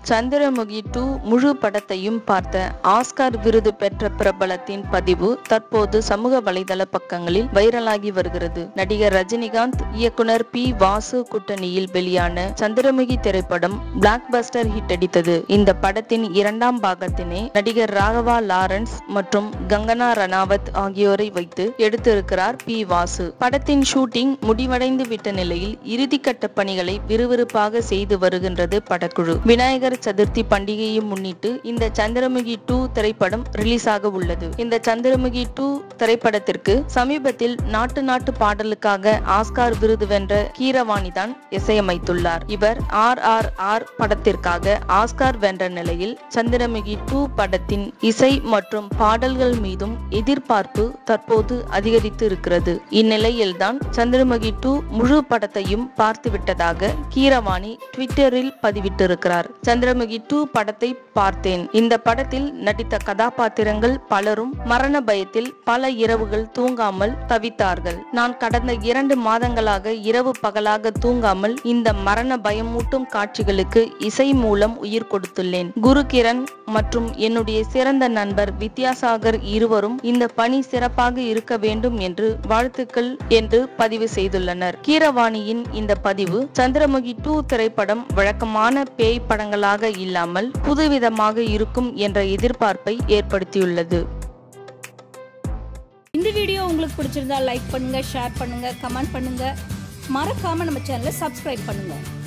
Chandramukhi two முழு படத்தையும் பார்த்த ஆஸ்கார் விருது பெற்ற பிரபலத்தின் பதிவு தற்போது சமூக வலைதள பக்கங்களில் வைரலாகி வருகிறது நடிகர் ரஜினிகாந்த் இயக்குனர் பி வாசு கூட்டணியில் வெளியான சந்திரமுகி திரைப்படம் பிளாக் பஸ்டர் ஹிட் அடித்தது இந்த படத்தின் இரண்டாம் பாகத்தினை நடிகர் ராகவா லாரன்ஸ் மற்றும் கங்கனா ரணாவத் ஆகியோரை வைத்து எடுத்திருக்கிறார் பி வாசு படத்தின் ஷூட்டிங் முடிவடைந்து விட்ட நிலையில் இறுதிக்கட்ட பணிகளை விறுவிறுப்பாக செய்து வருகின்றது படக்குழு விநாயகர் சதுர்த்தி பண்டிகையை முன்னிட்டு இந்த சந்திரமுகி டூ திரைப்படம் ரிலீஸ் ஆக உள்ளது இந்த சந்திரமுகி டூ திரைப்படத்திற்கு சமீபத்தில் நாட்டு நாட்டு பாடலுக்காக ஆஸ்கார் விருது வென்ற கீரவாணி தான் இசையமைத்துள்ளார் இவர் ஆர் ஆர் ஆர் படத்திற்காக ஆஸ்கார் வென்ற நிலையில் சந்திரமுகி டூ படத்தின் இசை மற்றும் பாடல்கள் மீதும் எதிர்பார்ப்பு தற்போது அதிகரித்து இருக்கிறது இந்நிலையில்தான் சந்திரமுகி டூ முழு படத்தையும் பார்த்துவிட்டதாக கீரவாணி ட்விட்டரில் பதிவிட்டிருக்கிறார் சந்திரமுகி டூ படத்தை பார்த்தேன் இந்த படத்தில் நடித்த கதாபாத்திரங்கள் பலரும் மரண பயத்தில் பல இரவுகள் தூங்காமல் தவித்தார்கள் நான் கடந்த இரண்டு மாதங்களாக இரவு பகலாக தூங்காமல் இந்த மரண பயமூட்டும் காட்சிகளுக்கு இசை மூலம் உயிர் கொடுத்துள்ளேன் குரு கிரண் மற்றும் என்னுடைய சிறந்த நண்பர் வித்யாசாகர் இருவரும் இந்த பணி சிறப்பாக இருக்க வேண்டும் என்று வாழ்த்துக்கள் என்று பதிவு செய்துள்ளனர் கீரவாணியின் இந்த பதிவு சந்திரமுகி டூ திரைப்படம் வழக்கமான பேய் படங்களாக இல்லாமல் புதுவிதமாக இருக்கும் என்ற எதிர்பார்ப்பை ஏற்படுத்தியுள்ளது இந்த வீடியோ உங்களுக்கு பிடிச்சிருந்தா லைக் பண்ணுங்க ஷேர் பண்ணுங்க கமெண்ட் பண்ணுங்க மறக்காம நம்ம சேனலை சப்ஸ்கிரைப் பண்ணுங்க